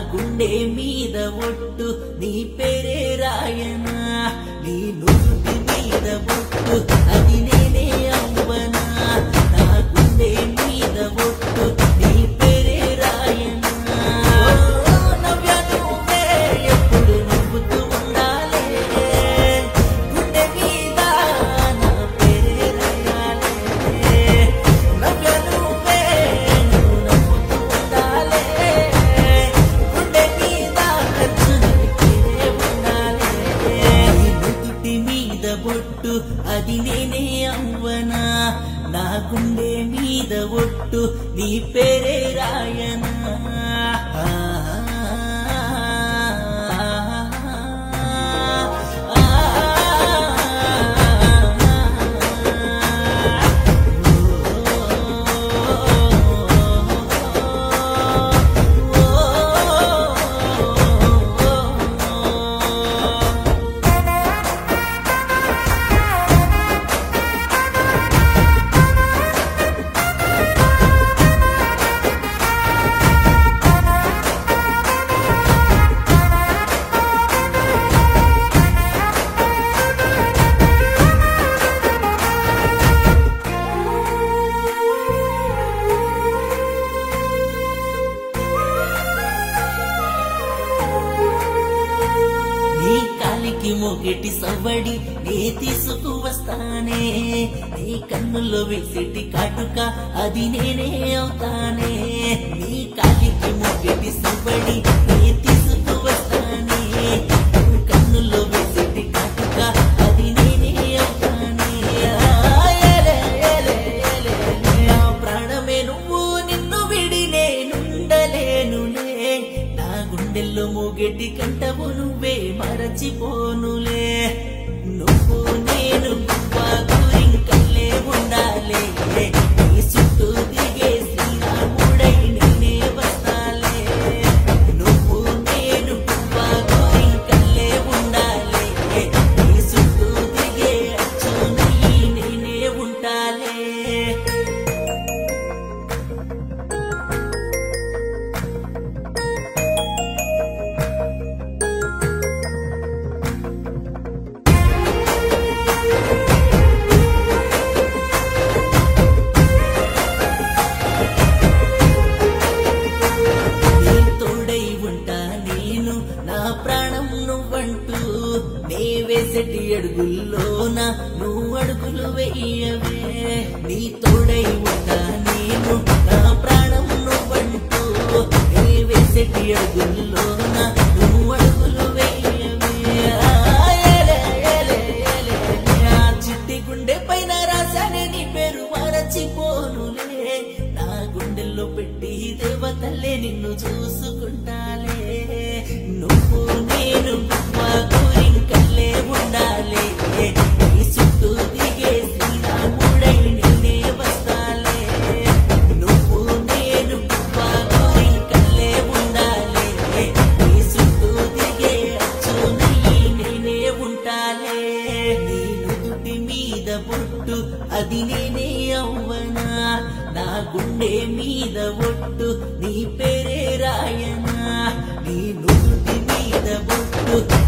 గుండె మీద ఒట్టు నీ పేరే రాయనా నీ నుదుటి మీద ఒట్టు అది నేనే అవ్వనా నా గుండె మీద ఒట్టు నీ పేరే రాయనా నవ్య నువ్వే ఎప్పుడు నవ్వుతూ ఉండాలే గుండె మీద నా పేరే రాయాలే నవ్య నువ్వే నువ్వు నవ్వుతూ ఉండాలే గుండె మీద ఖర్చు నీకే ఉండాలే నీ నుదుటి మీద బొట్టు అది నేనే అవ్వనా నా గుండె మీద ఒట్టు నీ పేరే రాయనా నీ కాలికి మొగటి సవ్వడి నే తీసుకు వస్తానే నీ కన్నుల్లో వేసేటి కాటుక అది నేనే అవుతానే నీ కాలికి మొగటి సవ్వడి నే తీసుకు వస్తానే నీ కన్నుల్లో వేసేటి కాటుక అది నేనే అవుతానే ఆ, ఏలే, ఏలే, ఏలే, నా ప్రాణమే నువ్వు నిన్ను విడి నేనుండలేనులే నా గుండెల్లో మూగెట్టి కంటవు నువ్వే మరచిపోనులే నువ్వు నేను గురింకల్లే ఉండాలే నీ చుట్టూ దిగే శ్రీరాముడై నేనే వస్తాలే నువ్వు నేను గురింకల్లే ఉండాలే నీ చుట్టూ దిగే అచ్చు నేనే ఉంటాలే నీ తోడై ఉంటా నేను నా ప్రాణం నువ్వంటూ నే వేసటి అడుగుల్లోన నువ్వు అడుగులు వెయ్యవే నీ తోడై ఉంటా నేను నా ప్రాణం నువ్వంటూ నే వేసటి అడుగుల్లోన నువ్వు అడుగులు వెయ్యవే ఆ, ఏలే, ఏలే, ఏలే, ఆ చిట్టి గుండె పైన రాశానే నీ పేరు మరచిపోనులే నా గుండెల్లో పెట్టి దేవతల్లే నిన్ను చూసుకుంటాలే నువ్వు నేను మా గురింకల్లే ఉండాలి నీ చుట్టూ దిగే శ్రీరాముడై నిన్నే వస్తాలే నువ్వు నేను మా గురింకల్లే ఉండాలి నీ చుట్టూ దిగే అచ్చు నేనే ఉంటాలే నీ నుదుటి మీద బొట్టు అది నేనే అవ్వనా నా గుండె మీద ఒట్టు నీ పేరే రాయనా నీ నుదుటి మీద బొట్టు